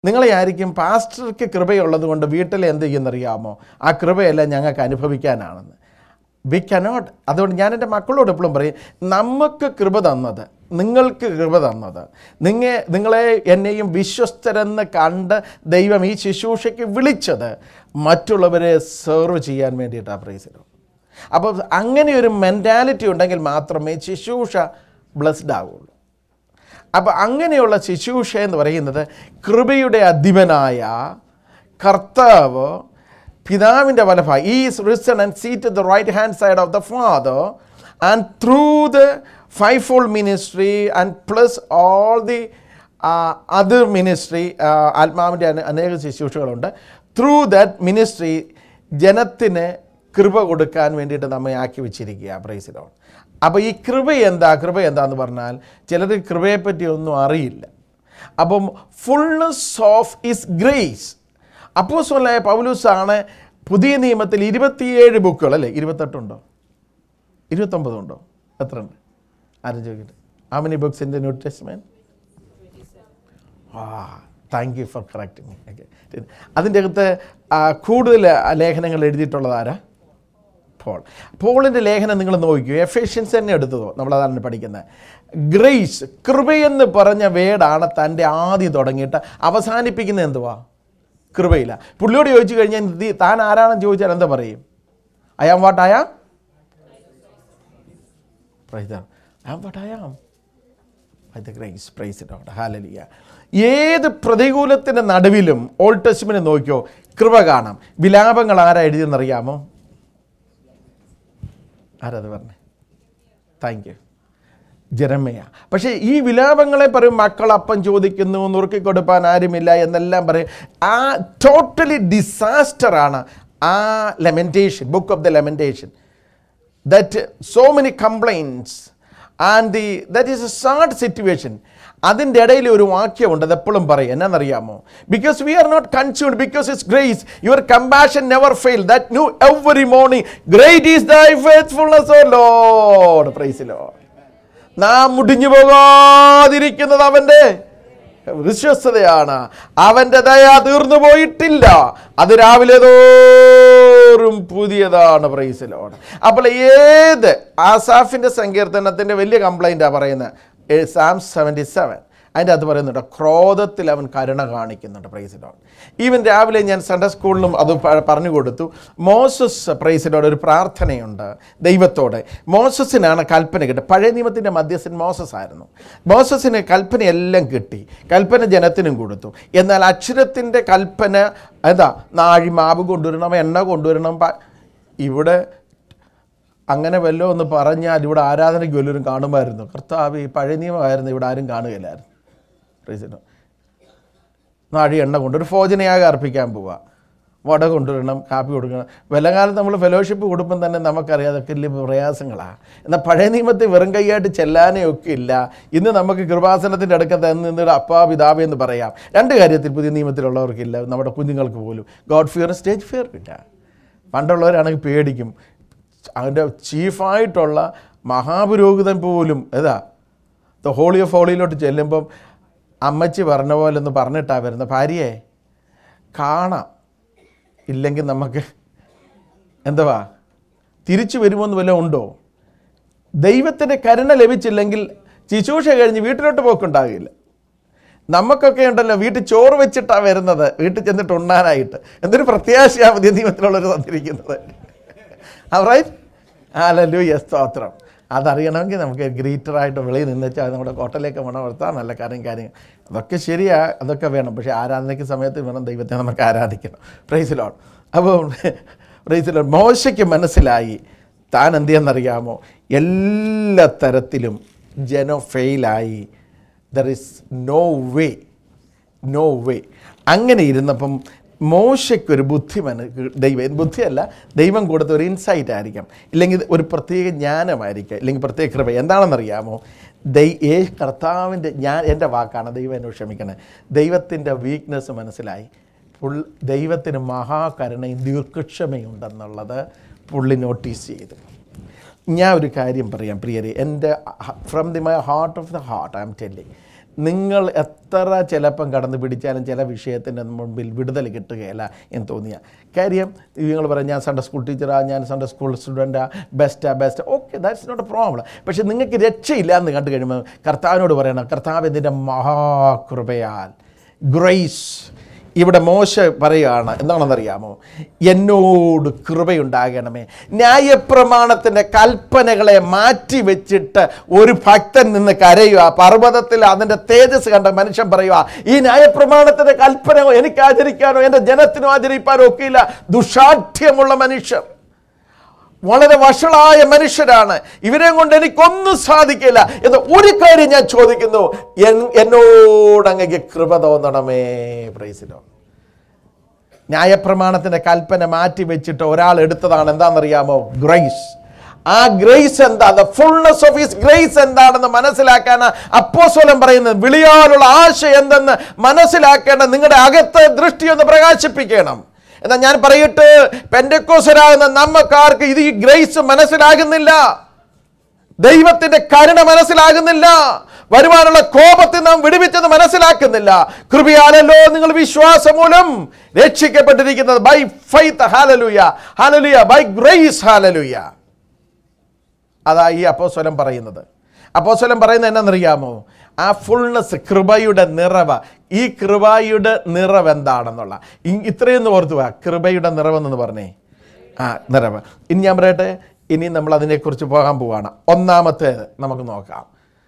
നിങ്ങളെ ആയിരിക്കും പാസ്റ്റർക്ക് കൃപയുള്ളത് കൊണ്ട് വീട്ടിൽ എന്ത് ചെയ്യുന്നറിയാമോ ആ കൃപയെല്ലാം ഞങ്ങൾക്ക് അനുഭവിക്കാനാണെന്ന് വി കനോട്ട് അതുകൊണ്ട് ഞാൻ എൻ്റെ മക്കളോട് എപ്പോഴും പറയും നമുക്ക് കൃപ തന്നത് നിങ്ങൾക്ക് കൃപ തന്നത് നിങ്ങ നിങ്ങളെ എന്നെയും വിശ്വസ്തരെന്ന് കണ്ട് ദൈവം ഈ ശുശ്രൂഷയ്ക്ക് വിളിച്ചത് മറ്റുള്ളവരെ സെർവ് ചെയ്യാൻ വേണ്ടിയിട്ടാണ് പ്രൈസിലോ അപ്പോൾ അങ്ങനെ ഒരു മെൻറ്റാലിറ്റി ഉണ്ടെങ്കിൽ മാത്രമേ ശുശ്രൂഷ ബ്ലസ്ഡ് ആവുള്ളൂ അപ്പോൾ അങ്ങനെയുള്ള ശുശ്രൂഷ എന്ന് പറയുന്നത് കൃപയുടെ അധിപനായ കർത്താവ് പിതാവിൻ്റെ വലഭ is risen and seat the right hand side of the father and through the five fold ministry and plus all the other ministry ആത്മാവിൻ്റെ അന- അനേക ശുശ്രൂഷകളുണ്ട് ത്രൂ ദാറ്റ് മിനിസ്ട്രി ജനത്തിന് കൃപ കൊടുക്കാൻ വേണ്ടിയിട്ട് നമ്മെ ആക്കി വെച്ചിരിക്കുക പ്രൈസിലോൺ അപ്പോൾ ഈ കൃപ എന്താ കൃപ എന്താന്ന് പറഞ്ഞാൽ ചിലർക്ക് കൃപയെപ്പറ്റി ഒന്നും അറിയില്ല അപ്പം ഫുൾനെസ് ഓഫ് ഇസ് ഗ്രേസ് അപ്പോസ്വലായ പൗലൂസാണ് പുതിയ നിയമത്തിൽ ഇരുപത്തിയേഴ് ബുക്കുകൾ അല്ലേ ഇരുപത്തെട്ടുണ്ടോ ഇരുപത്തൊമ്പതുണ്ടോ എത്ര ഉണ്ട് ആരും ചോദിക്കട്ടെ how many books in the new testament ആ thank you for correcting okay അതിൻ്റെ അകത്ത് ആ, കൂടുതൽ ലേഖനങ്ങൾ എഴുതിയിട്ടുള്ളത് ആരാ പോൾ പോളിൻ്റെ ലേഖനം നിങ്ങൾ നോക്കൂ എഫേഷ്യൻസ് തന്നെ എടുത്തതോ നമ്മളതാണ് പഠിക്കുന്നത് ഗ്രേസ് കൃപയെന്ന് പറഞ്ഞ വേടാണ് തൻ്റെ ആദ്യം തുടങ്ങിയിട്ട് അവസാനിപ്പിക്കുന്നത് എന്തുവാ കൃപയില്ല പുള്ളിയോട് ചോദിച്ചു കഴിഞ്ഞാൽ ഇത് താൻ ആരാണെന്ന് ചോദിച്ചാൽ എന്താ പറയും I am what I am I am what I am by the grace praise it out hallelujah ഏത് പ്രതികൂലത്തിൻ്റെ നടുവിലും ഓൾഡ് ടെസ്റ്റിമിനെ നോക്കിയോ കൃപ കാണാം വിലാപങ്ങൾ ആരാ എഴുതിയെന്നറിയാമോ ആരത് പറഞ്ഞേ താങ്ക് യു ജരമയ പക്ഷേ ഈ വിലാപങ്ങളെ പറയും മക്കൾ അപ്പം ചോദിക്കുന്നു നുറുക്കി കൊടുപ്പാൻ ആരുമില്ല എന്നെല്ലാം പറയും ആ ടോട്ടലി ഡിസാസ്റ്ററാണ് ആ lamentation book of the lamentation that so many complaints and the that is a sad situation അതിൻ്റെ ഇടയിൽ ഒരു വാക്യമുണ്ട് അത് എപ്പോഴും പറയും എന്നാണെന്നറിയാമോ because we are not consumed because it's grace your compassion never fail that new every morning great is thy faithfulness O Lord praise Lord നാം മുടിഞ്ഞു പോകാതിരിക്കുന്നത് അവൻ്റെ വിശ്വസ്തതയാണ് അവൻ്റെ ദയ തീർന്നു പോയിട്ടില്ല അത് രാവിലെ തോറും പുതിയതാണ് പ്രൈസിലോട് അപ്പോൾ ഏത് ആസാഫിൻ്റെ സങ്കീർത്തനത്തിൻ്റെ വലിയ കംപ്ലൈൻറ്റാണ് പറയുന്നത് സാം സെവൻറ്റി സെവൻ അതിൻ്റെ അത് പറയുന്നുണ്ട് ക്രോധത്തിൽ അവൻ കരുണ കാണിക്കുന്നുണ്ട് പ്രൈസിലോട് ഈവൻ രാവിലെ ഞാൻ സൺഡേ സ്കൂളിലും അത് പ- പറഞ്ഞു കൊടുത്തു മോസസ് പ്രൈസിലോട് ഒരു പ്രാർത്ഥനയുണ്ട് ദൈവത്തോടെ മോസസിനാണ് കൽപ്പന കിട്ടുക പഴയ നിയമത്തിൻ്റെ മധ്യസ്ഥൻ മോസസ് ആയിരുന്നു മോസസിന് കൽപ്പനയെല്ലാം കിട്ടി കൽപ്പന ജനത്തിനും കൊടുത്തു എന്നാൽ അക്ഷരത്തിൻ്റെ കൽപ്പന എന്താ നാഴി മാവ് കൊണ്ടുവരണം എണ്ണ കൊണ്ടുവരണം പ- ഇവിടെ അങ്ങനെ വല്ലോ എന്ന് പറഞ്ഞാൽ ഇവിടെ ആരാധനയ്ക്ക് വല്ലവരും കാണുമായിരുന്നു കർത്താവ് ഈ പഴയ നിയമമായിരുന്നു ഇവിടെ ആരും കാണുകയില്ലായിരുന്നു റീസണോ നാഴി എണ്ണ കൊണ്ട് ഒരു ഭോജനയാഗം അർപ്പിക്കാൻ പോവുക വട കൊണ്ടുവരണം കാപ്പി കൊടുക്കണം വിലകാലത്ത് നമ്മൾ ഫെലോഷിപ്പ് കൊടുപ്പം തന്നെ നമുക്കറിയാം അതൊക്കെ വലിയ പ്രയാസങ്ങളാണ് എന്നാൽ പഴയ നിയമത്തിൽ വെറും കൈയായിട്ട് ചെല്ലാനേ ഒക്കെ ഇല്ല ഇന്ന് നമുക്ക് കൃപാസനത്തിൻ്റെ അടുക്കത്ത് നിന്ന് അപ്പാ പിതാവ് എന്ന് പറയാം രണ്ട് കാര്യത്തിൽ പുതിയ നിയമത്തിലുള്ളവർക്കില്ല നമ്മുടെ കുഞ്ഞുങ്ങൾക്ക് പോലും ഗോഡ് ഫിയർ സ്റ്റേജ് ഫിയർ ഇല്ല പണ്ടുള്ളവരാണെങ്കിൽ പേടിക്കും അതിൻ്റെ ചീഫായിട്ടുള്ള മഹാപുരോഹിതൻ പോലും ഏതാ ദ ഹോളി ഓഫ് ഹോളിയിലോട്ട് ചെല്ലുമ്പം അമ്മച്ചി പറഞ്ഞ പോലെ ഒന്ന് പറഞ്ഞിട്ടാ വരുന്നത് ഭാര്യയെ കാണാം ഇല്ലെങ്കിൽ നമുക്ക് എന്തുവാ തിരിച്ചു വരുമോന്ന് വല്ലതും ഉണ്ടോ ദൈവത്തിൻ്റെ കരുണ ലഭിച്ചില്ലെങ്കിൽ ശുശ്രൂഷ കഴിഞ്ഞ് വീട്ടിലോട്ട് പോക്കുണ്ടാകില്ല നമുക്കൊക്കെ ഉണ്ടല്ലോ വീട്ടിൽ ചോറ് വെച്ചിട്ടാണ് വരുന്നത് വീട്ടിൽ ചെന്നിട്ട് ഉണ്ണാനായിട്ട് എന്തൊരു പ്രത്യാശയാ പുതിയ നിയമത്തിലുള്ളവർ തന്നിരിക്കുന്നത് റൈറ്റ് ഹല്ലേലൂയ സ്തോത്രം അതറിയണമെങ്കിൽ നമുക്ക് ഗ്രീറ്ററായിട്ട് വെളിയിൽ നിന്ന് വെച്ചാൽ നമ്മുടെ കോട്ടയിലേക്ക് മണവർത്താൻ നല്ല കാര്യം കാര്യം അതൊക്കെ ശരിയാ അതൊക്കെ വേണം പക്ഷേ ആരാധനയ്ക്ക് സമയത്ത് വേണം ദൈവത്തെ നമുക്ക് ആരാധിക്കണം പ്രൈസ് ലോഡ് അപ്പോൾ പ്രൈസ് ലോഡ് മോശയ്ക്ക് മനസ്സിലായി താൻ എന്ത് ചെയ്യുന്നറിയാമോ എല്ലാ തരത്തിലും ജനം ഫെയിലായി there is no way no way അങ്ങനെ ഇരുന്നപ്പം മോശയ്ക്കൊരു ബുദ്ധി മന ദൈവം ബുദ്ധിയല്ല ദൈവം കൊടുത്ത ഒരു ഇൻസൈറ്റ് ആയിരിക്കാം ഇല്ലെങ്കിൽ ഒരു പ്രത്യേക ജ്ഞാനമായിരിക്കാം ഇല്ലെങ്കിൽ പ്രത്യേക കൃപ എന്താണെന്നറിയാമോ ദൈ ഏ കർത്താവിൻ്റെ ഞാൻ എൻ്റെ വാക്കാണ് ദൈവം എന്നോട് ക്ഷമിക്കണേ ദൈവത്തിൻ്റെ വീക്ക്നെസ് മനസ്സിലായി പുൾ ദൈവത്തിന് മഹാകരുണയും ദീർഘക്ഷമയുണ്ടെന്നുള്ളത് പുള്ളി നോട്ടീസ് ചെയ്തു ഞാൻ ഒരു കാര്യം പറയാം പ്രിയരെ എൻ്റെ from the my heart of the heart I'm telling നിങ്ങൾ എത്ര ചിലപ്പം കടന്ന് പിടിച്ചാലും ചില വിഷയത്തിൻ്റെ മുമ്പിൽ വിടുതൽ കിട്ടുകയില്ല എന്ന് തോന്നിയ കാര്യം നിങ്ങൾ പറയും ഞാൻ സൺഡേ സ്കൂൾ ടീച്ചറാ ഞാൻ സൺഡേ സ്കൂൾ സ്റ്റുഡൻറ്റാ ബെസ്റ്റാ best okay that's not a problem പക്ഷെ നിങ്ങൾക്ക് രക്ഷയില്ല എന്ന് കണ്ടു കഴിയുമ്പോൾ കർത്താവിനോട് പറയണം കർത്താവ് ഇതിൻ്റെ മഹാകൃപയാൽ ഗ്രേസ് ഇവിടെ മോശ പറയുകയാണ് എന്താണെന്നറിയാമോ എന്നോട് കൃപയുണ്ടാകണമേ ന്യായപ്രമാണത്തിൻ്റെ കൽപ്പനകളെ മാറ്റി വെച്ചിട്ട് ഒരു ഭക്തൻ നിന്ന് കരയുക പർവ്വതത്തിൽ അതിൻ്റെ തേജസ് കണ്ട മനുഷ്യൻ പറയുക ഈ ന്യായപ്രമാണത്തിൻ്റെ കൽപ്പന എനിക്ക് ആചരിക്കാനോ എൻ്റെ ജനത്തിനോ ആചരിക്കാനോ ഒക്കെയില്ല ദുഷാഠ്യമുള്ള മനുഷ്യർ വളരെ വഷളായ മനുഷ്യരാണ് ഇവരെ കൊണ്ട് എനിക്കൊന്നും സാധിക്കില്ല എന്ന് ഒരു കാര്യം ഞാൻ ചോദിക്കുന്നു എൻ- എന്നോട് അങ്ങക്ക് കൃപ തോന്നണമേ പ്രൈസിലോ ന്യായപ്രമാണത്തിന്റെ കൽപ്പന മാറ്റി വെച്ചിട്ട് ഒരാൾ എടുത്തതാണ് എന്താണെന്നറിയാമോ ഗ്രേസ് ആ ഗ്രേസ് എന്താ the fullness of his grace എന്താണെന്ന് മനസ്സിലാക്കാൻ അപ്പോസ്വലം പറയുന്നത് വിളിയാലുള്ള ആശ എന്തെന്ന് മനസ്സിലാക്കേണ്ട നിങ്ങളുടെ അകത്തെ ദൃഷ്ടി ഒന്ന് പ്രകാശിപ്പിക്കണം എന്നാൽ ഞാൻ പറയട്ടെ പെൻഡക്കോസരാകുന്ന നമ്മക്കാർക്ക് ഇത് ഈ ഗ്രേസ് മനസ്സിലാകുന്നില്ല ദൈവത്തിന്റെ കരുണ മനസ്സിലാകുന്നില്ല വരുവാനുള്ള കോപത്തിൽ നാം വിടുവിച്ചത് മനസ്സിലാക്കുന്നില്ല കൃപയാലല്ലോ നിങ്ങൾ വിശ്വാസം മൂലം രക്ഷിക്കപ്പെട്ടിരിക്കുന്നത് by faith hallelujah hallelujah by grace hallelujah അതാ ഈ അപ്പോസ്വലം പറയുന്നത് അപ്പോസ്വലം പറയുന്നത് എന്നാണെന്നറിയാമോ ആ ഫുൾനെസ് കൃപയുടെ നിറവ് ഈ കൃപയുടെ നിറവ് എന്താണെന്നുള്ള ഇ- ഇത്രയൊന്ന് ഓർത്തു പോവാ കൃപയുടെ നിറവെന്ന് പറഞ്ഞേ ആ നിറവ് ഇനി ഞാൻ പറയട്ടെ ഇനി നമ്മൾ അതിനെക്കുറിച്ച് പോകാൻ പോവാണ് ഒന്നാമത്തേത് നമുക്ക് നോക്കാം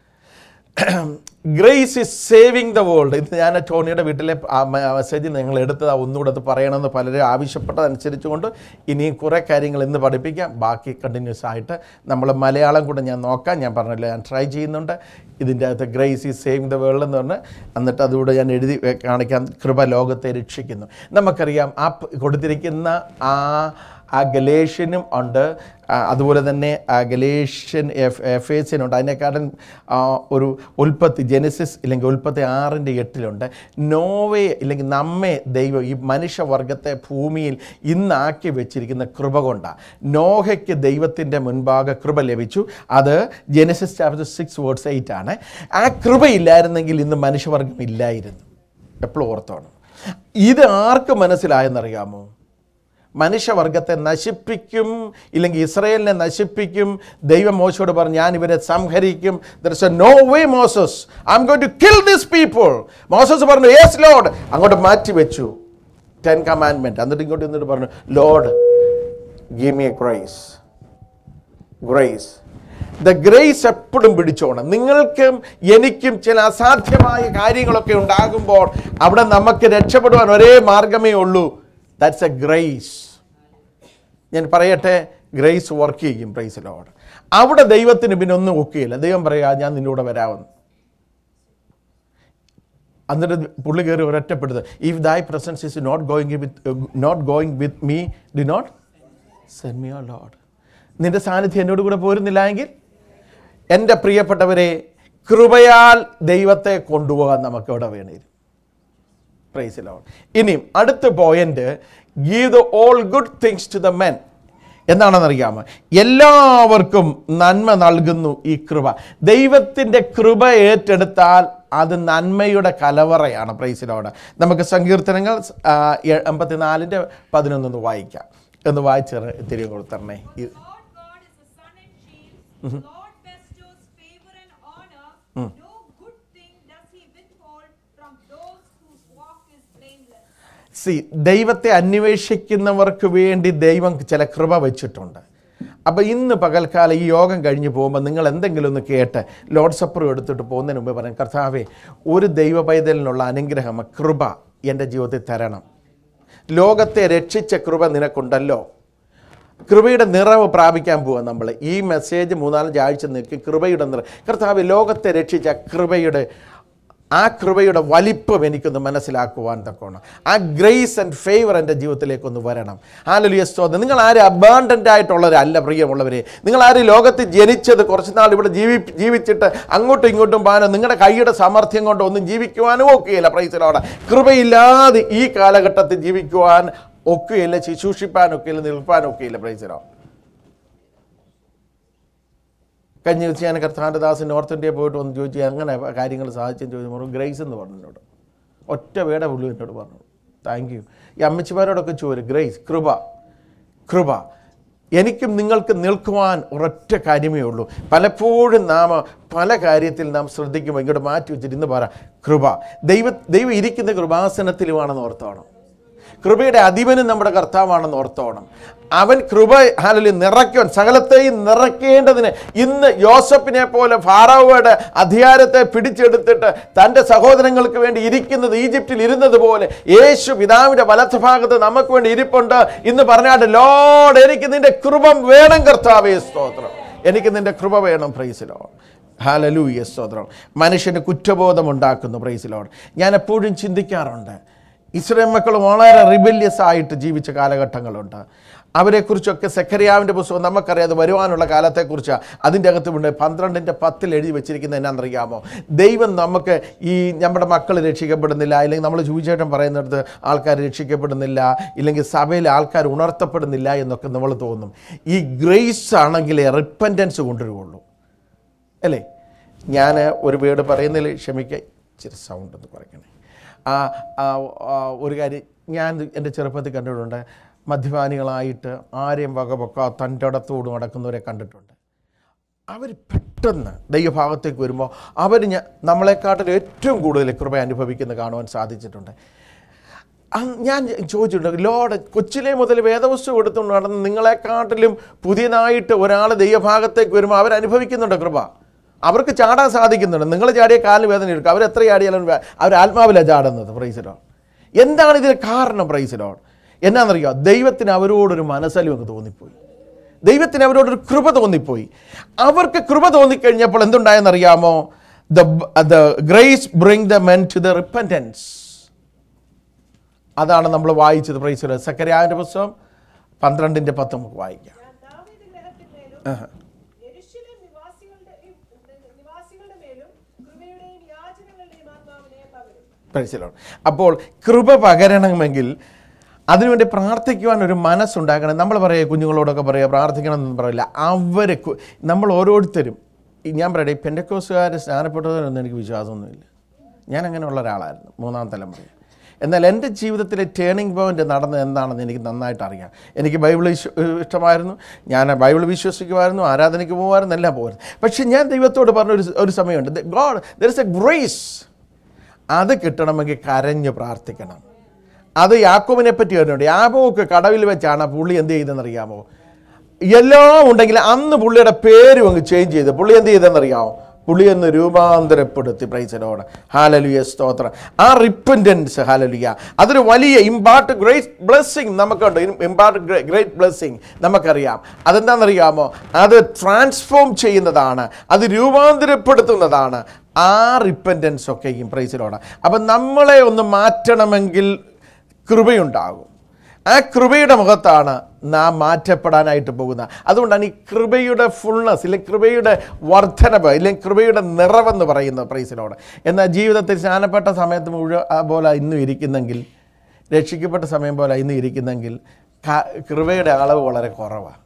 grace is saving the world ഇത് ഞാൻ ടോണിയുടെ വീട്ടിലെ മെസ്സേജിൽ നിങ്ങൾ എടുത്തത് ഒന്നുകൂടെ അത് പറയണമെന്ന് പലരും ആവശ്യപ്പെട്ടതനുസരിച്ചുകൊണ്ട് ഇനിയും കുറേ കാര്യങ്ങൾ ഇന്ന് പഠിപ്പിക്കാം ബാക്കി കണ്ടിന്യൂസ് ആയിട്ട് നമ്മൾ മലയാളം കൂടെ ഞാൻ നോക്കാം ഞാൻ പറഞ്ഞല്ലോ ഞാൻ ട്രൈ ചെയ്യുന്നുണ്ട് ഇതിൻ്റെ അകത്ത് grace is saving the world എന്ന് പറഞ്ഞ് എന്നിട്ട് അതുകൂടെ ഞാൻ എഴുതി വെ- കാണിക്കാം കൃപ ലോകത്തെ രക്ഷിക്കുന്നു നമുക്കറിയാം ആ പ- കൊടുത്തിരിക്കുന്ന ആ ആ ഗലേഷ്യനും ഉണ്ട് ആ, അതുപോലെ തന്നെ ആ ഗലേഷ്യൻ എഫ് എഫേസിനുണ്ട് അതിനെക്കാട്ടും ആ, ഒരു ഉൽപ്പത്തി ജെനസിസ് ഇല്ലെങ്കിൽ ഉൽപ്പത്തി ആറിൻ്റെ എട്ടിലുണ്ട് നോവയെ ഇല്ലെങ്കിൽ നമ്മെ ദൈവം ഈ മനുഷ്യവർഗത്തെ ഭൂമിയിൽ ഇന്നാക്കി വെച്ചിരിക്കുന്ന കൃപ കൊണ്ടാണ് നോഹയ്ക്ക് ദൈവത്തിൻ്റെ മുൻപാകെ കൃപ ലഭിച്ചു അത് Genesis chapter six words eight ആണ് ആ കൃപയില്ലായിരുന്നെങ്കിൽ ഇന്ന് മനുഷ്യവർഗം ഇല്ലായിരുന്നു എപ്പോഴും ഓർത്തോണം ഇത് ആർക്ക് മനസ്സിലായെന്നറിയാമോ മനുഷ്യവർഗത്തെ നശിപ്പിക്കും ഇല്ലെങ്കിൽ ഇസ്രയേലിനെ നശിപ്പിക്കും ദൈവം മോശയോട് പറഞ്ഞു ഞാൻ ഇവരെ സംഹരിക്കും there's a no way Moses I'm going to kill this people Moses പറഞ്ഞു യെസ് ലോഡ് അങ്ങോട്ട് മാറ്റി വെച്ചു ടെൻ കമാൻഡ്മെന്റ് എന്നിട്ട് ഇങ്ങോട്ട് എന്നിട്ട് പറഞ്ഞു Lord give me a grace grace the grace എപ്പോഴും പിടിച്ചോണം നിങ്ങൾക്കും എനിക്കും ചില അസാധ്യമായ കാര്യങ്ങളൊക്കെ ഉണ്ടാകുമ്പോൾ അവിടെ നമുക്ക് രക്ഷപ്പെടുവാൻ ഒരേ മാർഗമേ ഉള്ളൂ ദാറ്റ്സ് എ ഗ്രേസ് ഞാൻ പറയട്ടെ ഗ്രേസ് വർക്ക് ചെയ്യും പ്രൈസ് ലോഡ് അവിടെ ദൈവത്തിന് പിന്നെ ഒന്നും ഒക്കെയില്ല ദൈവം പറയാ ഞാൻ നിൻ്റെ കൂടെ വരാമെന്ന് എന്നിട്ട് പുള്ളി കയറി ഒരൊറ്റപ്പെടുന്നത് if thy presence is not going with not going with me do not send me Lord നിന്റെ സാന്നിധ്യം എന്നോട് കൂടെ പോരുന്നില്ല എങ്കിൽ എൻ്റെ പ്രിയപ്പെട്ടവരെ കൃപയാൽ ദൈവത്തെ കൊണ്ടുപോകാൻ നമുക്ക് ഇവിടെ വേണ്ടിയിരുന്നു പ്രൈസ് ലോഡ് ഇനിയും അടുത്ത point give the all good things to the men എന്താണെന്നറിയാമോ എല്ലാവർക്കും നന്മ നൽകുന്നു ഈ കൃപ ദൈവത്തിൻ്റെ കൃപ ഏറ്റെടുത്താൽ അത് നന്മയുടെ കലവറയാണ് പ്രൈസിലോട് നമുക്ക് സങ്കീർത്തനങ്ങൾ ആ, എ- എൺപത്തിനാലിൻ്റെ പതിനൊന്നൊന്ന് വായിക്കാം എന്ന് വായിച്ച് തിരികെ കൊടുത്തരണേ ഈ- Lord God is the sun and shield. Lord bestows favor and honor. No good thing does he withhold from those whose walk is blameless. സി ദൈവത്തെ അന്വേഷിക്കുന്നവർക്ക് വേണ്ടി ദൈവം ചില കൃപ വെച്ചിട്ടുണ്ട് അപ്പോൾ ഇന്ന് പകൽക്കാലം ഈ യോഗം കഴിഞ്ഞ് പോകുമ്പോൾ നിങ്ങൾ എന്തെങ്കിലും ഒന്ന് കേട്ട് ലോഡ് സപ്പറും എടുത്തിട്ട് പോകുന്നതിന് മുമ്പ് പറയും കർത്താവേ ഒരു ദൈവ പൈതലിനുള്ള അനുഗ്രഹം കൃപ എൻ്റെ ജീവിതത്തിൽ തരണം ലോകത്തെ രക്ഷിച്ച കൃപ നിനക്കുണ്ടല്ലോ കൃപയുടെ നിറവ് പ്രാപിക്കാൻ പോവാം നമ്മൾ ഈ മെസ്സേജ് മൂന്നാലഞ്ച് ആഴ്ച നിൽക്കും കൃപയുടെ നിറവ് കർത്താവ് ലോകത്തെ രക്ഷിച്ച കൃപയുടെ ആ കൃപയുടെ വലിപ്പം എനിക്കൊന്ന് മനസ്സിലാക്കുവാൻ തക്കോണം ആ ഗ്രേസ് ആൻഡ് ഫേവർ എൻ്റെ ജീവിതത്തിലേക്കൊന്ന് വരണം ആലലിയ സ്തോത്രം നിങ്ങൾ ആരും അബാണ്ടൻ്റ് ആയിട്ടുള്ളവരല്ല പ്രിയമുള്ളവരെ നിങ്ങൾ ആരും ലോകത്തിൽ ജനിച്ചത് കുറച്ച് നാൾ ഇവിടെ ജീവി ജീവിച്ചിട്ട് അങ്ങോട്ടും ഇങ്ങോട്ടും പോകാനോ നിങ്ങളുടെ കൈയുടെ സാമർഥ്യം കൊണ്ട് ഒന്നും ജീവിക്കുവാനും ഒക്കെയില്ല പ്രൈസിലോടെ കൃപയില്ലാതെ ഈ കാലഘട്ടത്തിൽ ജീവിക്കുവാൻ ഒക്കെയില്ല ശുശ്രൂഷിപ്പാനൊക്കെയില്ല നിൽപ്പാനൊക്കെയില്ല പ്രൈസിലോ കഴിഞ്ഞ ദിവസം ഞാൻ കർത്താൻ്റെ ദാസ് നോർത്ത് ഇന്ത്യ പോയിട്ട് വന്ന് ചോദിച്ചു അങ്ങനെ കാര്യങ്ങൾ സാധിച്ചെന്ന് ചോദിച്ചു ഗ്രേസ് എന്ന് പറഞ്ഞു എന്നോട് ഒറ്റ വേട പുള്ളി എന്നോട് പറഞ്ഞു താങ്ക് യു ഈ അമ്മച്ചിമാരോടൊക്കെ ചോദിച്ചു ഗ്രേസ് കൃപ കൃപ എനിക്കും നിങ്ങൾക്ക് നിൽക്കുവാൻ ഒരൊറ്റ കാര്യമേ ഉള്ളൂ പലപ്പോഴും നാം പല കാര്യത്തിൽ നാം ശ്രദ്ധിക്കുമ്പോൾ ഇങ്ങോട്ട് മാറ്റി വെച്ചിട്ട് ഇന്ന് പറ കൃപ ദൈവ ദൈവം ഇരിക്കുന്ന കൃപാസനത്തിലുമാണെന്ന് ഓർത്തോണം കൃപയുടെ അധിപനും നമ്മുടെ കർത്താവാണെന്ന് ഓർത്തോണം അവൻ കൃപ ഹാലലി നിറയ്ക്കുവാൻ സകലത്തെയും നിറയ്ക്കേണ്ടതിന് ഇന്ന് യോസഫിനെ പോലെ ഫാറാവയുടെ അധികാരത്തെ പിടിച്ചെടുത്തിട്ട് തൻ്റെ സഹോദരങ്ങൾക്ക് വേണ്ടി ഇരിക്കുന്നത് ഈജിപ്തിൽ ഇരുന്നത് പോലെ യേശു പിതാവിൻ്റെ വലത്തുഭാഗത്ത് നമുക്ക് വേണ്ടി ഇരിപ്പുണ്ട് ഇന്ന് പറഞ്ഞാട്ട് ലോഡ് എനിക്ക് നിന്റെ കൃപം വേണം കർത്താവേ സ്തോത്രം എനിക്ക് നിന്റെ കൃപ വേണം പ്രൈസിലോ ഹാലലൂയ സ്തോത്രം മനുഷ്യന് കുറ്റബോധം ഉണ്ടാക്കുന്നു പ്രൈസിലോട് ഞാൻ എപ്പോഴും ചിന്തിക്കാറുണ്ട് ഇസ്രായേൽ മക്കൾ വളരെ റിബല്യസ് ആയിട്ട് ജീവിച്ച കാലഘട്ടങ്ങളുണ്ട് അവരെക്കുറിച്ചൊക്കെ സെക്കരിയാവിൻ്റെ പുസ്തകം നമുക്കറിയാതെ വരുവാനുള്ള കാലത്തെക്കുറിച്ച് അതിൻ്റെ അകത്ത് ഉണ്ട് പന്ത്രണ്ടിൻ്റെ പത്തിൽ എഴുതി വെച്ചിരിക്കുന്നത് എന്നാണെന്നറിയാമോ ദൈവം നമുക്ക് ഈ നമ്മുടെ മക്കൾ രക്ഷിക്കപ്പെടുന്നില്ല അല്ലെങ്കിൽ നമ്മൾ ചൂചേട്ടൻ പറയുന്നിടത്ത് ആൾക്കാർ രക്ഷിക്കപ്പെടുന്നില്ല ഇല്ലെങ്കിൽ സഭയിൽ ആൾക്കാർ ഉണർത്തപ്പെടുന്നില്ല എന്നൊക്കെ നമ്മൾ തോന്നും ഈ ഗ്രേസ് ആണെങ്കിലേ റിപ്പൻറ്റൻസ് കൊണ്ടുവരുള്ളൂ അല്ലേ ഞാൻ ഒരു വേർഡ് പറയുന്നതിൽ ക്ഷമിക്കുക ഇച്ചിരി സൗണ്ട് എന്ന് പറയണേ ആ ആ, ആ, ഒരു കാര്യം ഞാൻ എൻ്റെ ചെറുപ്പത്തിൽ കണ്ടിട്ടുണ്ട് മദ്യപാനികളായിട്ട് ആരെയും വകവെക്കാ തൻ്റെ ഇടത്തോട് നടക്കുന്നവരെ കണ്ടിട്ടുണ്ട് അവർ പെട്ടെന്ന് ദൈവഭാഗത്തേക്ക് വരുമ്പോൾ അവർ ഞാൻ നമ്മളെക്കാട്ടിൽ ഏറ്റവും കൂടുതൽ കൃപ അനുഭവിക്കുന്ന കാണുവാൻ സാധിച്ചിട്ടുണ്ട് അന്ന് ഞാൻ ചോദിച്ചിട്ടുണ്ട് ലോഡ് കൊച്ചിലെ മുതൽ വേദവസ്തു കൊടുത്തുകൊണ്ട് നടന്ന് നിങ്ങളെക്കാട്ടിലും പുതിയതായിട്ട് ഒരാൾ ദൈവഭാഗത്തേക്ക് വരുമ്പോൾ അവരനുഭവിക്കുന്നുണ്ട് കൃപ അവർക്ക് ചാടാൻ സാധിക്കുന്നുണ്ട് നിങ്ങൾ ചാടിയ കാലിന് വേദന എടുക്കും അവരെത്ര ചാടിയാലും വേ- അവർ ആത്മാവിലാണ് ചാടുന്നത് പ്രൈസിലോ എന്താണ് ഇതിന് കാരണം പ്രൈസിലോ എന്നാണെന്നറിയോ ദൈവത്തിന് അവരോടൊരു മനസ്സലും അങ്ങ് തോന്നിപ്പോയി ദൈവത്തിന് അവരോടൊരു കൃപ തോന്നിപ്പോയി അവർക്ക് കൃപ തോന്നിക്കഴിഞ്ഞപ്പോൾ എന്തുണ്ടായെന്നറിയാമോ the the grace bring the men to the repentance അതാണ് നമ്മൾ വായിച്ചത് പ്രൈസ് സക്കരാവിൻ്റെ പുസ്തകം പന്ത്രണ്ടിൻ്റെ പത്ത് നമുക്ക് വായിക്കാം ഞാൻ ദാവീദ് ഗ്രഹത്തിന്മേലും യെരൂശലേം നിവാസികളുടെ നിവാസികളുടെ മേലും കൃപയുടെയും യാചനകളുടെയും ആത്മാവിനെ പകരും പ്രൈസിലോൺ അപ്പോൾ കൃപ പകരണമെങ്കിൽ അതിനുവേണ്ടി പ്രാർത്ഥിക്കുവാൻ ഒരു മനസ്സുണ്ടാക്കണം നമ്മൾ പറയുക കുഞ്ഞുങ്ങളോടൊക്കെ പറയുക പ്രാർത്ഥിക്കണം എന്ന് പറയില്ല അവർ നമ്മൾ ഓരോരുത്തരും ഈ ഞാൻ പറയട്ടെ ഈ പെൻഡക്കോസുകാർ സ്നാനപ്പെട്ടതിനൊന്നും എനിക്ക് വിശ്വാസമൊന്നുമില്ല ഞാൻ അങ്ങനെയുള്ള ഒരാളായിരുന്നു മൂന്നാം തലമുറ എന്നാൽ എൻ്റെ ജീവിതത്തിലെ ടേണിംഗ് പോയിന്റ് നടന്നത് എന്താണെന്ന് എനിക്ക് നന്നായിട്ട് അറിയാം എനിക്ക് ബൈബിൾ ഇഷ്- ഇഷ്ടമായിരുന്നു ഞാൻ ബൈബിൾ വിശ്വസിക്കുമായിരുന്നു ആരാധനയ്ക്ക് പോകുമായിരുന്നു എല്ലാം പോകുമായിരുന്നു പക്ഷേ ഞാൻ ദൈവത്തോട് പറഞ്ഞ ഒരു ഒരു സമയമുണ്ട് God there is a grace അത് കിട്ടണമെങ്കിൽ കരഞ്ഞ് പ്രാർത്ഥിക്കണം അത് യാക്കോബിനെ പറ്റി വരുന്നുണ്ട് യാബോക്ക് കടവിൽ വെച്ചാണ് ആ പുള്ളി എന്ത് ചെയ്തെന്നറിയാമോ എല്ലാം ഉണ്ടെങ്കിൽ അന്ന് പുള്ളിയുടെ പേരും അങ്ങ് ചേഞ്ച് ചെയ്ത് പുള്ളി എന്ത് ചെയ്തെന്നറിയാമോ പുള്ളി ഒന്ന് രൂപാന്തരപ്പെടുത്തി പ്രൈസലോട് ഹാലലുയ സ്തോത്രം ആ റിപ്പൻറ്റൻസ് ഹാലലുയ അതൊരു വലിയ ഇമ്പാർട്ട് ഗ്രേറ്റ് ബ്ലെസ്സിങ് നമുക്കുണ്ട് ഇമ്പാർട്ട് ഗ്രേറ്റ് ബ്ലെസ്സിങ് നമുക്കറിയാം അതെന്താണെന്നറിയാമോ അത് ട്രാൻസ്ഫോം ചെയ്യുന്നതാണ് അത് രൂപാന്തരപ്പെടുത്തുന്നതാണ് ആ റിപ്പൻറ്റൻസ് ഒക്കെയും പ്രൈസിലോട് അപ്പം നമ്മളെ ഒന്ന് മാറ്റണമെങ്കിൽ കൃപയുണ്ടാകും ആ കൃപയുടെ മുഖത്താണ് നാം മാറ്റപ്പെടാനായിട്ട് പോകുന്നത് അതുകൊണ്ടാണ് ഈ കൃപയുടെ ഫുൾനെസ് ഇല്ലെങ്കിൽ കൃപയുടെ വർധനവ് ഇല്ലെങ്കിൽ കൃപയുടെ നിറവെന്ന് പറയുന്നത് പ്രൈസിനോട് എന്നാൽ ജീവിതത്തിൽ സ്നാനപ്പെട്ട സമയത്ത് മുഴുവൻ ആ പോലെ ഇന്നും ഇരിക്കുന്നെങ്കിൽ രക്ഷിക്കപ്പെട്ട സമയം പോലെ ഇന്ന് ഇരിക്കുന്നെങ്കിൽ ക- കൃപയുടെ അളവ് വളരെ കുറവാണ്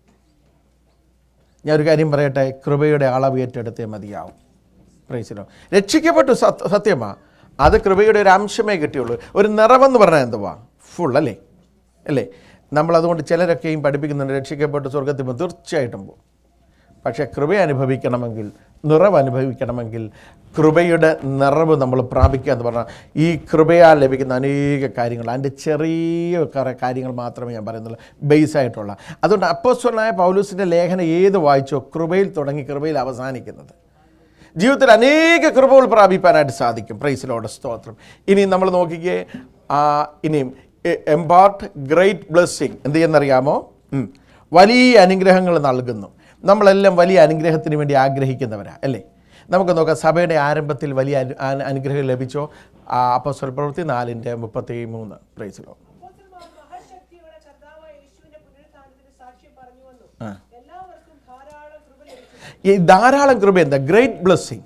ഞാൻ ഒരു കാര്യം പറയട്ടെ കൃപയുടെ അളവ് ഏറ്റെടുത്തേ മതിയാവും പ്രൈസിലോ രക്ഷിക്കപ്പെട്ടു സത്യ സത്യമാ അത് കൃപയുടെ ഒരു അംശമേ കിട്ടിയുള്ളൂ ഒരു നിറവെന്ന് പറഞ്ഞാൽ എന്തുവാ ഫുൾ അല്ലേ അല്ലേ നമ്മളതുകൊണ്ട് ചിലരൊക്കെയും പഠിപ്പിക്കുന്നുണ്ട് രക്ഷിക്കപ്പെട്ട് സ്വർഗത്തിൽ പോകും തീർച്ചയായിട്ടും പോകും പക്ഷേ കൃപ അനുഭവിക്കണമെങ്കിൽ നിറവ് അനുഭവിക്കണമെങ്കിൽ കൃപയുടെ നിറവ് നമ്മൾ പ്രാപിക്കുക എന്ന് പറഞ്ഞാൽ ഈ കൃപയാൽ ലഭിക്കുന്ന അനേക കാര്യങ്ങൾ അതിൻ്റെ ചെറിയ കുറേ കാര്യങ്ങൾ മാത്രമേ ഞാൻ പറയുന്നുള്ളൂ ബേസ് ആയിട്ടുള്ള അതുകൊണ്ട് അപ്പോസ്വലനായ പൗലൂസിൻ്റെ ലേഖനം ഏത് വായിച്ചോ കൃപയിൽ തുടങ്ങി കൃപയിൽ അവസാനിക്കുന്നത് ജീവിതത്തിൽ അനേക കൃപകൾ പ്രാപിപ്പാനായിട്ട് സാധിക്കും പ്രൈസിലോട് സ്തോത്രം ഇനി നമ്മൾ നോക്കിക്കേ ആ, ഇനിയും എംപാർട്ട് ഗ്രേറ്റ് ബ്ലെസ്സിങ് എന്ത് ചെയ്യുന്നറിയാമോ ഉം. വലിയ അനുഗ്രഹങ്ങൾ നൽകുന്നു നമ്മളെല്ലാം വലിയ അനുഗ്രഹത്തിന് വേണ്ടി ആഗ്രഹിക്കുന്നവരാ അല്ലേ നമുക്ക് നോക്കാം സഭയുടെ ആരംഭത്തിൽ വലിയ അനു- അനു- അനുഗ്രഹം ലഭിച്ചോ അപ്പോൾ സ്വൽപ്രവൃത്തി നാലിൻ്റെ മുപ്പത്തി മൂന്ന് പ്രൈസിലോ അപ്പോസ്തലന്മാർ മഹാശക്തിയോടെ കർത്താവായ യേശുവിന്റെ പുനരുത്ഥാനത്തിന് സാക്ഷ്യം പറഞ്ഞു വന്നു ആ. എല്ലാവർക്കും ധാരാളം കൃപ ലഭിച്ചു ഈ ധാരാളം കൃപ എന്താ ഗ്രേറ്റ് ബ്ലെസ്സിങ്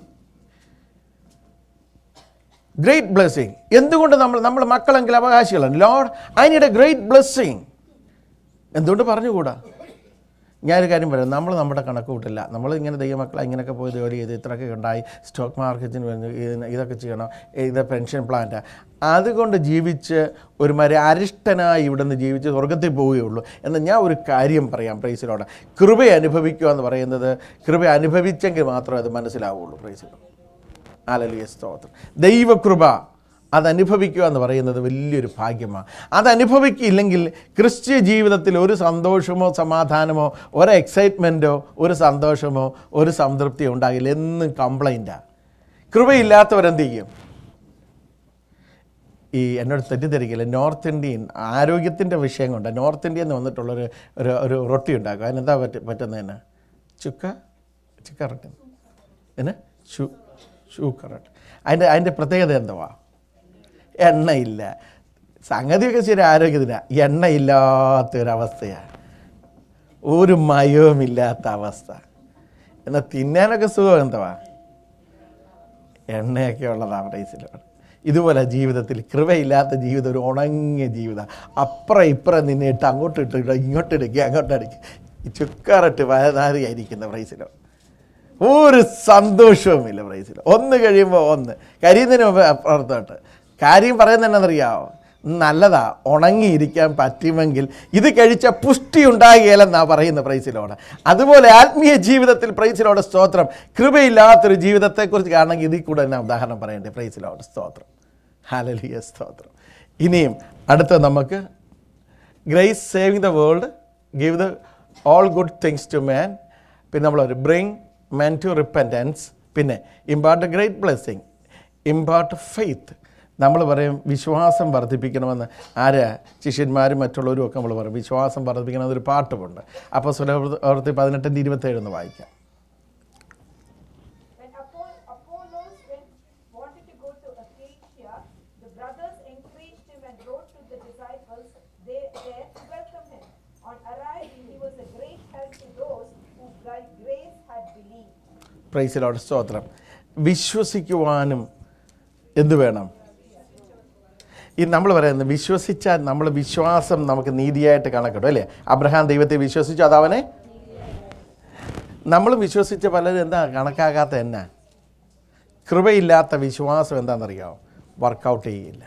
ഗ്രേറ്റ് ബ്ലെസ്സിങ് എന്തുകൊണ്ട് നമ്മൾ നമ്മൾ മക്കളെങ്കിൽ അവകാശികളാണ് Lord I need a great blessing എന്തുകൊണ്ട് പറഞ്ഞുകൂടാ ഞാനൊരു കാര്യം പറയാം നമ്മൾ നമ്മുടെ കണക്ക് കൂട്ടില്ല നമ്മൾ ഇങ്ങനെ ദൈവമക്കളെ ഇങ്ങനെയൊക്കെ പോയി ജോലി ചെയ്ത് ഇത്രയൊക്കെ ഉണ്ടായി സ്റ്റോക്ക് മാർക്കറ്റിന് വരുന്നു ഇതിന് ഇതൊക്കെ ചെയ്യണം ഇത് പെൻഷൻ പ്ലാന്റ് അതുകൊണ്ട് ജീവിച്ച് ഒരുമാതിരി അരിഷ്ടനായി ഇവിടെ നിന്ന് ജീവിച്ച് സ്വർഗത്തിൽ പോവുകയുള്ളൂ എന്നാൽ ഞാൻ ഒരു കാര്യം പറയാം പ്രൈസിലോടെ കൃപ അനുഭവിക്കുക എന്ന് പറയുന്നത് കൃപ അനുഭവിച്ചെങ്കിൽ മാത്രമേ അത് മനസ്സിലാവുള്ളൂ പ്രൈസിലോ ആലലിയ സ്തോത്രം ദൈവകൃപ അതനുഭവിക്കുക എന്ന് പറയുന്നത് വലിയൊരു ഭാഗ്യമാണ് അതനുഭവിക്കില്ലെങ്കിൽ ക്രിസ്ത്യ ജീവിതത്തിൽ ഒരു സന്തോഷമോ സമാധാനമോ ഒരു എക്സൈറ്റ്മെൻറ്റോ ഒരു സന്തോഷമോ ഒരു സംതൃപ്തിയോ ഉണ്ടാകില്ല എന്നും കംപ്ലൈൻറ്റാണ് കൃപയില്ലാത്തവരെന്ത് ചെയ്യും ഈ എന്നോട് തെറ്റിദ്ധരിക്കില്ല നോർത്ത് ഇന്ത്യൻ ആരോഗ്യത്തിൻ്റെ വിഷയം കൊണ്ട് നോർത്ത് ഇന്ത്യയിൽ നിന്ന് വന്നിട്ടുള്ളൊരു ഒരു ഒരു റൊട്ടി ഉണ്ടാക്കും അതിനെന്താ പറ്റ പറ്റുന്നതിന് ചുക്ക ചുക്ക റൊട്ടി എന്നാ ഷു ഷുഗർ റൊട്ടി അതിൻ്റെ അതിൻ്റെ പ്രത്യേകത എന്തുവാ എണ്ണയില്ല സംഗതിയൊക്കെ ശരി ആരോഗ്യത്തിനാണ് എണ്ണയില്ലാത്തൊരവസ്ഥയാണ് ഒരു മയവുമില്ലാത്ത അവസ്ഥ എന്നാൽ തിന്നാനൊക്കെ സുഖം എന്തുവാ എണ്ണയൊക്കെ ഉള്ളതാണ് പ്രൈസിലാണ് ഇതുപോലെ ജീവിതത്തിൽ കൃപയില്ലാത്ത ജീവിതം ഒരു ഉണങ്ങിയ ജീവിതം അപ്പുറം ഇപ്പുറം നിന്നെ ഇട്ട് അങ്ങോട്ട് ഇട്ട് ഇങ്ങോട്ട് എടുക്കുക അങ്ങോട്ട് അടിക്കുക ചുക്കാറിട്ട് വയനാറിയായിരിക്കുന്ന പ്രൈസിലോ ഒരു സന്തോഷവുമില്ല പ്രൈസിൽ ഒന്ന് കഴിയുമ്പോൾ ഒന്ന് കരിയുന്നതിന് മുമ്പ് അപ്പുറത്തോട്ട് കാര്യം പറയുന്നത് എന്നറിയാമോ നല്ലതാ ഉണങ്ങിയിരിക്കാൻ പറ്റുമെങ്കിൽ ഇത് കഴിച്ച പുഷ്ടി ഉണ്ടാകുകയില്ലെന്നാ പറയുന്ന പ്രൈസിലോട് അതുപോലെ ആത്മീയ ജീവിതത്തിൽ പ്രൈസിലോട് സ്തോത്രം കൃപയില്ലാത്തൊരു ജീവിതത്തെക്കുറിച്ച് കാണണമെങ്കിൽ ഇതിൽ കൂടെ തന്നെ ഉദാഹരണം പറയണ്ടേ പ്രൈസിലോട് സ്തോത്രം ഹാലലിയ സ്തോത്രം ഇനിയും അടുത്ത നമുക്ക് grace saving the world give the all good things to man പിന്നെ നമ്മൾ ഒരു ബ്രിങ് മാൻ ടു റിപ്പൻറ്റൻസ് പിന്നെ impart great blessing impart faith നമ്മൾ പറയും വിശ്വാസം വർദ്ധിപ്പിക്കണമെന്ന് ആരാ ശിഷ്യന്മാരും മറ്റുള്ളവരും ഒക്കെ നമ്മൾ പറയും വിശ്വാസം വർദ്ധിപ്പിക്കണം എന്നൊരു പാട്ടുമുണ്ട് അപ്പോൾ സുലഭവർത്തി പതിനെട്ടിൻ്റെ ഇരുപത്തേഴ് എന്ന് വായിക്കാം When Apollo, Apollos went, wanted to go to Acacia, the brothers encouraged him and wrote to the disciples they, there to welcome him. On arriving, he was a great help to those who by grace had believed. പ്രൈസിലോട് സ്തോത്രം വിശ്വസിക്കുവാനും എന്ത് വേണം ഈ നമ്മൾ പറയുന്നത് വിശ്വസിച്ചാൽ നമ്മൾ വിശ്വാസം നമുക്ക് നീതിയായിട്ട് കണക്കിടും അല്ലേ അബ്രഹാം ദൈവത്തെ വിശ്വസിച്ചു അതവനെ നമ്മൾ വിശ്വസിച്ച പലരും എന്താ കണക്കാക്കാത്ത എന്നാ കൃപയില്ലാത്ത വിശ്വാസം എന്താണെന്നറിയാമോ വർക്കൗട്ട് ചെയ്യില്ല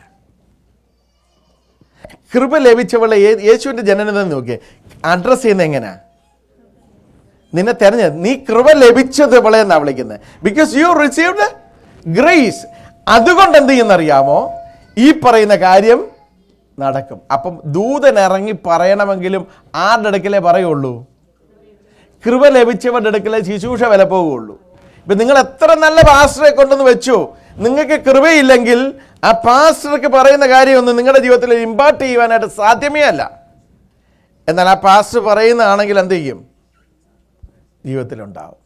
കൃപ ലഭിച്ചവളെ യേ- യേശുവിൻ്റെ ജനനത നോക്കിയേ അഡ്രസ്സ് ചെയ്യുന്നത് എങ്ങനെയാ നിന്നെ തെരഞ്ഞ നീ കൃപ ലഭിച്ചതുപോലെ എന്നാ വിളിക്കുന്നത് ബിക്കോസ് യു റിസീവ്ഡ് ഗ്രേസ് അതുകൊണ്ട് എന്ത് ചെയ്യുന്നറിയാമോ ഈ പറയുന്ന കാര്യം നടക്കും അപ്പം ദൂതൻ ഇറങ്ങി പറയണമെങ്കിലും ആരുടെ അടുക്കലേ പറയുള്ളൂ കൃപ ലഭിച്ചവരുടെ അടുക്കലേ ശുശ്രൂഷ വില പോവുകയുള്ളൂ ഇപ്പം നിങ്ങൾ എത്ര നല്ല പാസ്റ്ററെ കൊണ്ടുവന്ന് വെച്ചു നിങ്ങൾക്ക് കൃപയില്ലെങ്കിൽ ആ പാസ്റ്റർക്ക് പറയുന്ന കാര്യമൊന്നും നിങ്ങളുടെ ജീവിതത്തിൽ ഇമ്പാർട്ട് ചെയ്യുവാനായിട്ട് സാധ്യമേ അല്ല എന്നാൽ ആ പാസ്റ്റർ പറയുന്നതാണെങ്കിൽ എന്ത് ചെയ്യും ജീവിതത്തിലുണ്ടാവും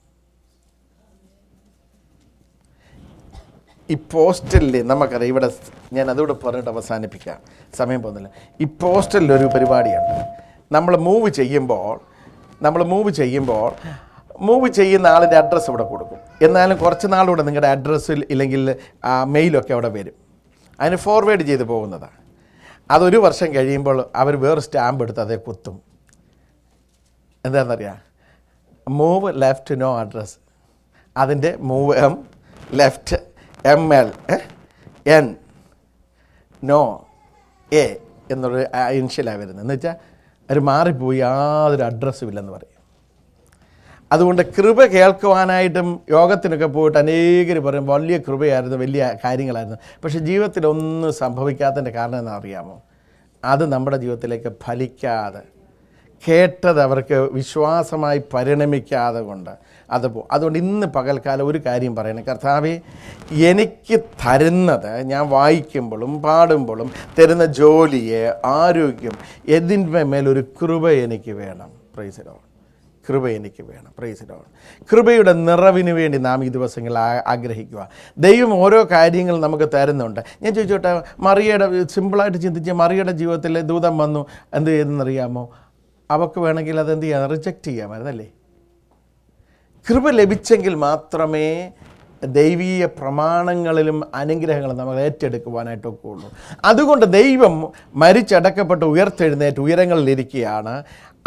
ഈ പോസ്റ്റലിൽ നമുക്കറിയാം ഇവിടെ ഞാൻ അതുകൂടെ പറഞ്ഞിട്ട് അവസാനിപ്പിക്കാം സമയം പോകുന്നില്ല ഈ പോസ്റ്റലിൽ ഒരു പരിപാടിയുണ്ട് നമ്മൾ മൂവ് ചെയ്യുമ്പോൾ നമ്മൾ മൂവ് ചെയ്യുമ്പോൾ മൂവ് ചെയ്യുന്ന ആളിൻ്റെ അഡ്രസ്സ് ഇവിടെ കൊടുക്കും എന്നാലും കുറച്ച് നാളുകൂടെ നിങ്ങളുടെ അഡ്രസ്സിൽ ഇല്ലെങ്കിൽ ആ മെയിലൊക്കെ അവിടെ വരും അതിന് ഫോർവേഡ് ചെയ്ത് പോകുന്നതാണ് അതൊരു വർഷം കഴിയുമ്പോൾ അവർ വേറെ സ്റ്റാമ്പ് എടുത്ത് അതേ കുത്തും എന്താണെന്നറിയാം മൂവ് ലെഫ്റ്റ് നോ അഡ്രസ് അതിൻ്റെ move M left M L N no A എന്നൊരു ഇൻഷ്യലാണ് വരുന്നത് എന്ന് വെച്ചാൽ അവർ മാറിപ്പോയി യാതൊരു അഡ്രസ്സും ഇല്ലെന്ന് പറയും അതുകൊണ്ട് കൃപ കേൾക്കുവാനായിട്ടും യോഗത്തിനൊക്കെ പോയിട്ട് അനേകർ പറയും വലിയ കൃപയായിരുന്നു വലിയ കാര്യങ്ങളായിരുന്നു പക്ഷേ ജീവിതത്തിൽ ഒന്നും സംഭവിക്കാത്തതിൻ്റെ കാരണം എന്താ അറിയാമോ അത് നമ്മുടെ ജീവിതത്തിലേക്ക് ഫലിക്കാതെ കേട്ടത് അവർക്ക് വിശ്വാസമായി പരിണമിക്കാതെ കൊണ്ട് അത് പോ അതുകൊണ്ട് ഇന്ന് പകൽക്കാലം ഒരു കാര്യം പറയണം കർത്താവെ എനിക്ക് തരുന്നത് ഞാൻ വായിക്കുമ്പോഴും പാടുമ്പോഴും തരുന്ന ജോലിയെ ആരോഗ്യം എന്തിൻ്റെ മേലൊരു കൃപ എനിക്ക് വേണം പ്രൈസിലോ കൃപ എനിക്ക് വേണം പ്രൈസിലോട് കൃപയുടെ നിറവിന് വേണ്ടി നാം ഈ ദിവസങ്ങളിൽ ആ- ആഗ്രഹിക്കുക ദൈവം ഓരോ കാര്യങ്ങൾ നമുക്ക് തരുന്നുണ്ട് ഞാൻ ചോദിച്ചോട്ടെ മറിയയുടെ സിമ്പിളായിട്ട് ചിന്തിച്ച് മറിയയുടെ ജീവിതത്തിൽ ദൂതം വന്നു എന്ത് ചെയ്തെന്നറിയാമോ അവൾക്ക് വേണമെങ്കിൽ അതെന്ത് ചെയ്യാം റിജക്റ്റ് ചെയ്യാമായിരുന്നല്ലേ കൃപ ലഭിച്ചെങ്കിൽ മാത്രമേ ദൈവീയ പ്രമാണങ്ങളിലും അനുഗ്രഹങ്ങളും നമ്മൾ ഏറ്റെടുക്കുവാനായിട്ടൊക്കെ ഉള്ളൂ അതുകൊണ്ട് ദൈവം മരിച്ചടക്കപ്പെട്ട് ഉയർത്തെഴുന്നേറ്റ് ഉയരങ്ങളിലിരിക്കുകയാണ്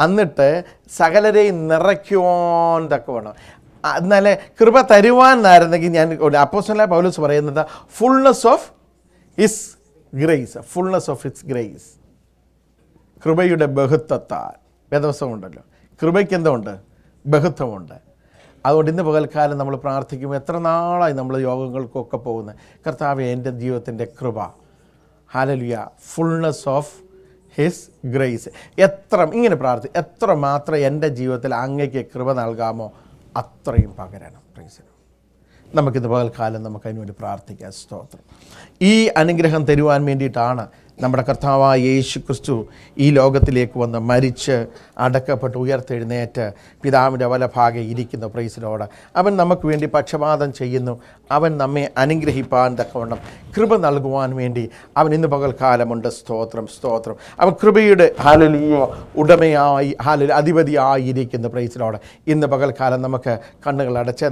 എന്നിട്ട് സകലരെയും നിറയ്ക്കുവാൻ തക്കവണ്ണം എന്നാലേ കൃപ തരുവാൻ എന്നായിരുന്നെങ്കിൽ ഞാൻ അപ്പോസ്റ്റല പൗലോസ് പറയുന്നത് fullness of his grace fullness of his grace കൃപയുടെ ബഹുത്വത്താൽ വേദവസമുണ്ടല്ലോ കൃപയ്ക്ക് എന്തുണ്ട് ബഹുത്വമുണ്ട് അതുകൊണ്ട് ഇന്ന് പകൽക്കാലം നമ്മൾ പ്രാർത്ഥിക്കുമ്പോൾ എത്ര നാളായി നമ്മൾ യോഗങ്ങൾക്കൊക്കെ പോകുന്നത് കർത്താവ് എൻ്റെ ജീവിതത്തിൻ്റെ കൃപ hallelujah fullness of his grace എത്ര ഇങ്ങനെ പ്രാർത്ഥി എത്ര മാത്രം എൻ്റെ ജീവിതത്തിൽ അങ്ങയ്ക്ക് കൃപ നൽകാമോ അത്രയും പകരണം പ്രൈസിന് നമുക്കിന്ന് പകൽക്കാലം നമുക്ക് അതിനുവേണ്ടി പ്രാർത്ഥിക്കാം സ്തോത്രം ഈ അനുഗ്രഹം തരുവാൻ വേണ്ടിയിട്ടാണ് നമ്മുടെ കർത്താവായ യേശു ക്രിസ്തു ഈ ലോകത്തിലേക്ക് വന്ന് മരിച്ച് അടക്കപ്പെട്ട് ഉയർത്തെഴുന്നേറ്റ് പിതാവിൻ്റെ വലഭാഗെ ഇരിക്കുന്ന പ്രൈസിനോട് അവൻ നമുക്ക് വേണ്ടി പക്ഷപാതം ചെയ്യുന്നു അവൻ നമ്മെ അനുഗ്രഹിപ്പാൻ തക്കവണ്ണം കൃപ നൽകുവാൻ വേണ്ടി അവൻ ഇന്ന് പകൽക്കാലമുണ്ട് സ്തോത്രം സ്തോത്രം അവൻ കൃപയുടെ ഹാലലിയോ ഉടമയായി ഹാലലി അധിപതിയായിരിക്കുന്ന പ്രൈസിനോട് ഇന്ന് പകൽക്കാലം നമുക്ക് കണ്ണുകൾ അടച്ച്